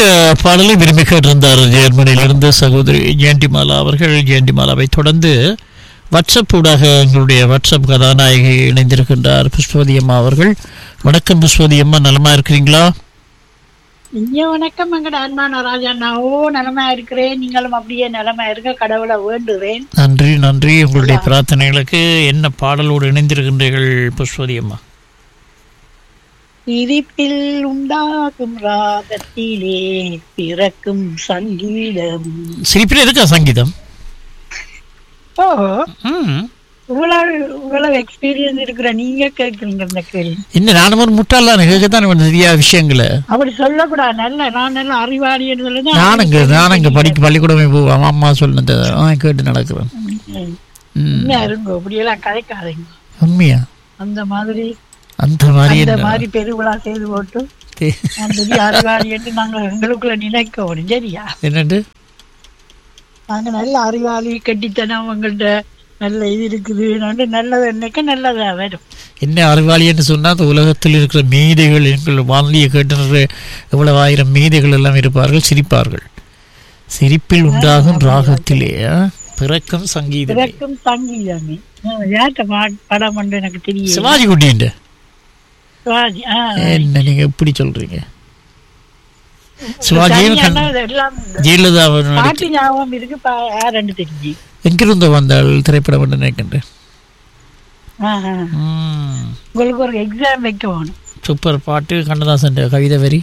அடுத்த பாடலை விரும்பி கேட்டிருந்தார் ஜெர்மனியிலிருந்து சகோதரி ஜெயண்டிமாலா அவர்கள் ஜெயண்டிமாலாவை தொடர்ந்து வாட்ஸ்அப் ஊடாக எங்களுடைய வாட்ஸ்அப் கதாநாயகி இணைந்திருக்கின்றார் புஷ்பவதி அம்மா அவர்கள் வணக்கம் புஷ்பவதி அம்மா நலமா இருக்கிறீங்களா ஐயா வணக்கம் எங்கட அன்பான ராஜா நான் ஓ நலமா இருக்கிறேன் நீங்களும் அப்படியே நலமா இருக்க கடவுளை வேண்டுகிறேன் நன்றி நன்றி உங்களுடைய பிரார்த்தனைகளுக்கு என்ன பாடலோடு இணைந்திருக்கின்றீர்கள் புஷ்பவதி அம்மா சிரிப்பில் உண்டாகும் ராகத்திலே பிறக்கும் சங்கீதம் சிரிப்பில் இருக்கா சங்கீதம் ஓ ம் இவ்வளவு இவ்வளவு எக்ஸ்பீரியன்ஸ் இருக்கிற நீங்க கேட்குறீங்க இந்த கேள்வி என்ன நானும் ஒரு முட்டாளான கேட்கத்தான் வேணும் தெரியாத விஷயங்களை அப்படி சொல்லக்கூடாது நல்ல நான் நல்ல அறிவாளி என்று சொல்லுதான் நானுங்க நானுங்க படிக்க பள்ளிக்கூடமே போவோம் அம்மா சொன்னதை ஆ, கேட்டு நடக்கிறேன் ம். ம் என்ன இருங்க அப்படியெல்லாம் கதைக்காதீங்க உண்மையா அந்த மாதிரி அந்த மாதிரி அந்த என்ன மாதிரி பெருவிழா செய்து போட்டு தே- நான் பெரிய அறிவாளி என்று நாங்கள் எங்களுக்குள்ள நினைக்கணும் சரியா என்னண்டு நாங்க நல்ல அறிவாளி கட்டித்தனம் உங்கள்ட்ட நல்ல இது இருக்குது நான் நல்லது என்னக்க நல்லதா வரும் என்ன அறிவாளின்னு சொன்னால் அந்த உலகத்தில் இருக்கிற மீதைகள் எங்கள் வானொலியை கேட்டு எவ்வளவு ஆயிரம் மீதைகள் எல்லாம் இருப்பார்கள் சிரிப்பார்கள் சிரிப்பில் உண்டாகும் ராகத்திலே ஆ, பிறக்கும் சங்கீதம் பிறக்கும் சங்கீதமே யார்கிட்ட பா- படம் வந்து எனக்கு தெரியும் சிவாஜி குட்டின்ட்டு சிவாஜி ஆ. என்ன நீங்க எப்படி சொல்றீங்க சிவாஜியும் சரியான கண்- இதெல்லாம் ஜெயலலிதா பாட்டு ஞாபகம் இருக்கு பா- யாருன்னு தெரிஞ்சு எங்கிருந்து வந்தாள் திரைப்படம் என்று நினைக்கின்றேன் ஆ, ஆ. ம், உங்களுக்கு ஒரு எக்ஸாம் வைக்க வேணும் சூப்பர் பாட்டு கண்ணதாசன் கவிதை வரி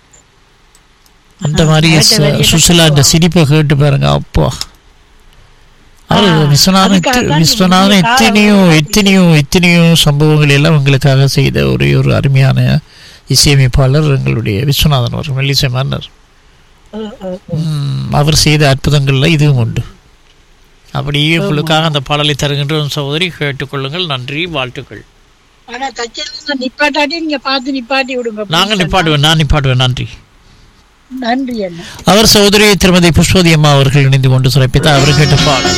அந்த மாதிரி கேட்ட சு- வரி சுசிலா இந்த சிரிப்பை கேட்டு பாருங்க அப்பா அது ஆ, விஸ்வநாதன் அதுக்காக எத்த- தான் விஸ்வநாதன் நீங்க எத்தனையோ காலம் எத்தனையோ எத்தனையோ சம்பவங்கள் எல்லாம் உங்களுக்காக செய்த ஒரே ஒரு அருமையான இசையமைப்பாளர் எங்களுடைய விஸ்வநாதன் அவர் மெல்லிசை மன்னர் ஓ, ஓ, ஓ. ம், அவர் செய்த அற்புதங்கள்ல இதுவும் உண்டு அப்படியே உங்களுக்காக அந்த பாடலை தருகின்ற சகோதரி கேட்டுக்கொள்ளுங்கள் நன்றி வாழ்த்துக்கள் ஆனா தச்சல நிப்பாட்டாட்டி நீங்க பார்த்து நிப்பாட்டி விடுங்க நாங்கள் நிப்பாட்டுவேன் நான் நிப்பாட்டுவேன் நன்றி நன்றி அண்ணா அவர் சகோதரி திருமதி புஷ்பதி அம்மா அவர்கள் இணைந்து கொண்டு சிறப்பித்தார் அவர் கேட்ட பாடல்